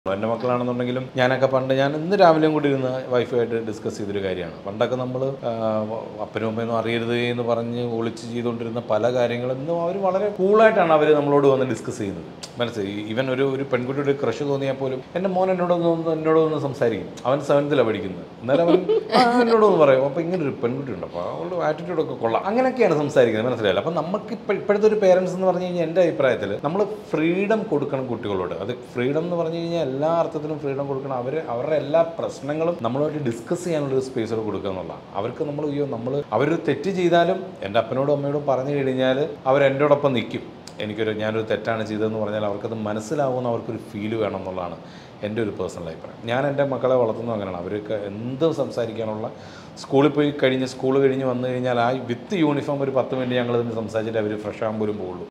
എൻ്റെ മക്കളാണെന്നുണ്ടെങ്കിലും ഞാനൊക്കെ പണ്ട് ഞാൻ ഇന്ന് രാവിലെയും കൂടി ഇരുന്ന് വൈഫുമായിട്ട് ഡിസ്കസ് ചെയ്തൊരു കാര്യമാണ് പണ്ടൊക്കെ നമ്മൾ അപ്പനും അമ്മയൊന്നും അറിയരുത് എന്ന് പറഞ്ഞ് ഒളിച്ച് ചെയ്തുകൊണ്ടിരുന്ന പല കാര്യങ്ങളും ഇന്നും അവർ വളരെ കൂളായിട്ടാണ് അവർ നമ്മളോട് വന്ന് ഡിസ്കസ് ചെയ്യുന്നത് മനസ്സിലായി ഈവൻ ഒരു ഒരു പെൺകുട്ടിയുടെ ക്രഷ് തോന്നിയാൽ പോലും എൻ്റെ മോൻ എന്നോടൊന്ന് ഒന്ന് എന്നോടൊന്ന് സംസാരിക്കും അവൻ സെവൻത്തിലാണ് പഠിക്കുന്നത് എന്നാലും അവൻ "ആ, എന്നോടൊന്ന് പറയും അപ്പോൾ ഇങ്ങനെ ഒരു പെൺകുട്ടി ഉണ്ട് അപ്പോൾ അവളുടെ ആറ്റിറ്റ്യൂഡൊക്കെ കൊള്ളാം അങ്ങനെയൊക്കെയാണ് സംസാരിക്കുന്നത് മനസ്സിലായില്ല അപ്പം നമുക്ക് ഇപ്പോൾ ഇപ്പോഴത്തെ ഒരു പേരൻസ് എന്ന് പറഞ്ഞു കഴിഞ്ഞാൽ എൻ്റെ അഭിപ്രായത്തിൽ നമ്മൾ ഫ്രീഡം കൊടുക്കണം കുട്ടികളോട് അത് ഫ്രീഡം എന്ന് പറഞ്ഞു കഴിഞ്ഞാൽ എല്ലാ അർത്ഥത്തിലും ഫ്രീഡം കൊടുക്കണം അവർ അവരുടെ എല്ലാ പ്രശ്നങ്ങളും നമ്മളുമായിട്ട് ഡിസ്കസ് ചെയ്യാനുള്ളൊരു സ്പേസ് കൊടുക്കുക എന്നുള്ളതാണ് അവർക്ക് നമ്മൾ അയ്യോ നമ്മൾ അവരൊരു തെറ്റ് ചെയ്താലും എൻ്റെ അപ്പനോടും അമ്മയോടും പറഞ്ഞു കഴിഞ്ഞാൽ അവർ എന്നോടൊപ്പം നിൽക്കും എനിക്കൊരു ഞാനൊരു തെറ്റാണ് ചെയ്തതെന്ന് പറഞ്ഞാൽ അവർക്കത് മനസ്സിലാവുമെന്ന് അവർക്കൊരു ഫീൽ വേണം എന്നുള്ളതാണ് എൻ്റെ ഒരു പേഴ്സണൽ അഭിപ്രായം ഞാൻ എൻ്റെ മക്കളെ വളർത്തുന്നത് അങ്ങനെയാണ് അവർക്ക് എന്തും സംസാരിക്കാനുള്ള സ്കൂളിൽ പോയി കഴിഞ്ഞ് സ്കൂൾ കഴിഞ്ഞ് വന്നു കഴിഞ്ഞാൽ ആ വിത്ത് യൂണിഫോം ഒരു പത്ത് മിനിറ്റ് ഞങ്ങൾ സംസാരിച്ചിട്ട് അവർ ഫ്രഷ് ആകുമ്പോഴും പോകുള്ളൂ